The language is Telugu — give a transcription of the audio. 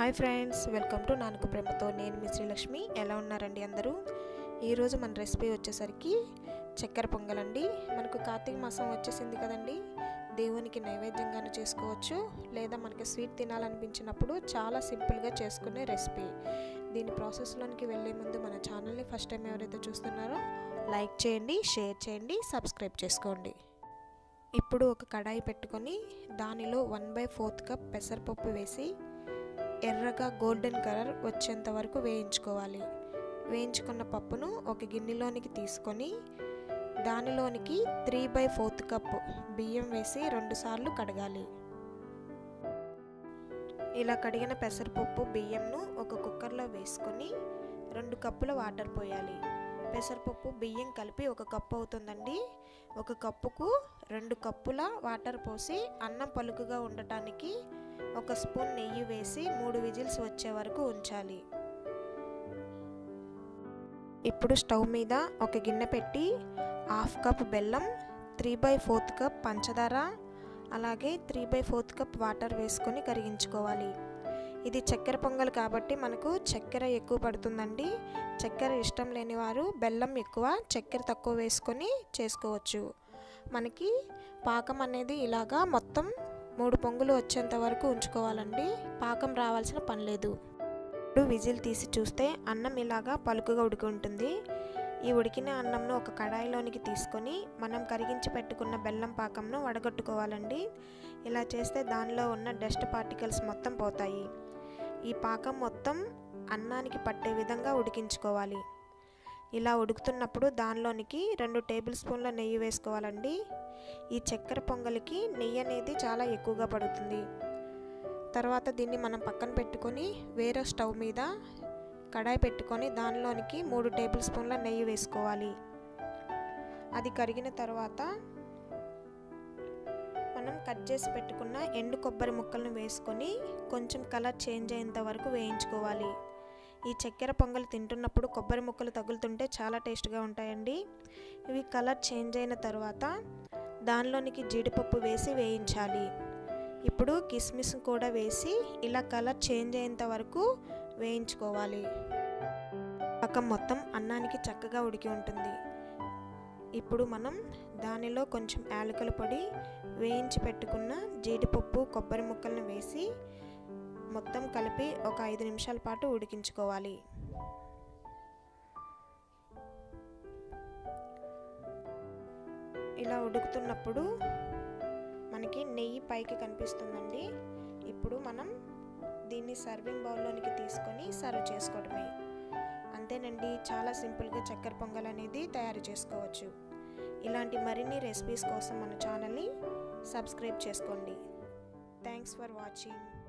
హాయ్ ఫ్రెండ్స్ వెల్కమ్ టు నాన్నకు ప్రేమతో నేను మీ శ్రీలక్ష్మి ఎలా ఉన్నారండి అందరూ ఈరోజు మన రెసిపీ వచ్చేసరికి చక్కెర పొంగలండి మనకు కార్తీక మాసం వచ్చేసింది కదండి దేవునికి నైవేద్యంగాను చేసుకోవచ్చు లేదా మనకి స్వీట్ తినాలనిపించినప్పుడు చాలా సింపుల్గా చేసుకునే రెసిపీ దీని ప్రాసెస్లోనికి వెళ్ళే ముందు మన ఛానల్ని ఫస్ట్ టైం ఎవరైతే చూస్తున్నారో లైక్ చేయండి షేర్ చేయండి సబ్స్క్రైబ్ చేసుకోండి ఇప్పుడు ఒక కడాయి పెట్టుకొని దానిలో వన్ బై ఫోర్త్ కప్ పెసరపప్పు వేసి ఎర్రగా గోల్డెన్ కలర్ వచ్చేంత వరకు వేయించుకోవాలి వేయించుకున్న పప్పును ఒక గిన్నెలోనికి తీసుకొని దానిలోనికి త్రీ బై ఫోర్త్ కప్ బియ్యం వేసి రెండుసార్లు కడగాలి ఇలా కడిగిన పెసరపప్పు బియ్యంను ఒక కుక్కర్లో వేసుకొని రెండు కప్పుల వాటర్ పోయాలి పెసరపప్పు బియ్యం కలిపి ఒక కప్పు అవుతుందండి ఒక కప్పుకు రెండు కప్పుల వాటర్ పోసి అన్నం పలుకుగా ఉండటానికి ఒక స్పూన్ నెయ్యి వేసి మూడు విజిల్స్ వచ్చే వరకు ఉంచాలి ఇప్పుడు స్టవ్ మీద ఒక గిన్నె పెట్టి హాఫ్ కప్ బెల్లం త్రీ బై ఫోర్త్ కప్ పంచదార అలాగే three by fourth cup water వేసుకొని కరిగించుకోవాలి ఇది చక్కెర పొంగల్ కాబట్టి మనకు చక్కెర ఎక్కువ పడుతుందండి చక్కెర ఇష్టం లేని వారు బెల్లం ఎక్కువ చక్కెర తక్కువ వేసుకొని చేసుకోవచ్చు మనకి పాకం అనేది ఇలాగా మొత్తం మూడు పొంగులు వచ్చేంత వరకు ఉంచుకోవాలండి పాకం రావాల్సిన పని లేదు ఇప్పుడు విజిల్ తీసి చూస్తే అన్నం ఇలాగా పలుకుగా ఉడికి ఉంటుంది ఈ ఉడికిన అన్నంను ఒక కడాయిలోనికి తీసుకొని మనం కరిగించి పెట్టుకున్న బెల్లం పాకంను వడగొట్టుకోవాలండి ఇలా చేస్తే దానిలో ఉన్న డస్ట్ పార్టికల్స్ మొత్తం పోతాయి ఈ పాకం మొత్తం అన్నానికి పట్టే విధంగా ఉడికించుకోవాలి ఇలా ఉడుకుతున్నప్పుడు దానిలోనికి రెండు టేబుల్ స్పూన్ల నెయ్యి వేసుకోవాలండి ఈ చక్కెర పొంగలికి నెయ్యి అనేది చాలా ఎక్కువగా పడుతుంది తర్వాత దీన్ని మనం పక్కన పెట్టుకొని వేరే స్టవ్ మీద కడాయి పెట్టుకొని దానిలోనికి మూడు టేబుల్ స్పూన్ల నెయ్యి వేసుకోవాలి అది కరిగిన తర్వాత మనం కట్ చేసి పెట్టుకున్న ఎండు కొబ్బరి ముక్కలను వేసుకొని కొంచెం కలర్ చేంజ్ అయ్యేంత వరకు వేయించుకోవాలి ఈ చక్కెర పొంగల్ తింటున్నప్పుడు కొబ్బరి ముక్కలు తగులుతుంటే చాలా టేస్ట్గా ఉంటాయండి ఇవి కలర్ చేంజ్ అయిన తర్వాత దానిలోనికి జీడిపప్పు వేసి వేయించాలి ఇప్పుడు కిస్మిస్ కూడా వేసి ఇలా కలర్ చేంజ్ అయ్యేంత వరకు వేయించుకోవాలి పక్కం మొత్తం అన్నానికి చక్కగా ఉడికి ఉంటుంది ఇప్పుడు మనం దానిలో కొంచెం యాలకుల పొడి వేయించి పెట్టుకున్న జీడిపప్పు కొబ్బరి ముక్కలను వేసి మొత్తం కలిపి ఒక ఐదు నిమిషాల పాటు ఉడికించుకోవాలి ఇలా ఉడుకుతున్నప్పుడు మనకి నెయ్యి పైకి కనిపిస్తుందండి ఇప్పుడు మనం దీన్ని సర్వింగ్ బౌల్లోనికి తీసుకొని సర్వ్ చేసుకోవడమే అంతేనండి చాలా సింపుల్గా చక్కెర పొంగల్ అనేది తయారు చేసుకోవచ్చు ఇలాంటి మరిన్ని రెసిపీస్ కోసం మన ఛానల్ని సబ్స్క్రైబ్ చేసుకోండి థ్యాంక్స్ ఫర్ వాచింగ్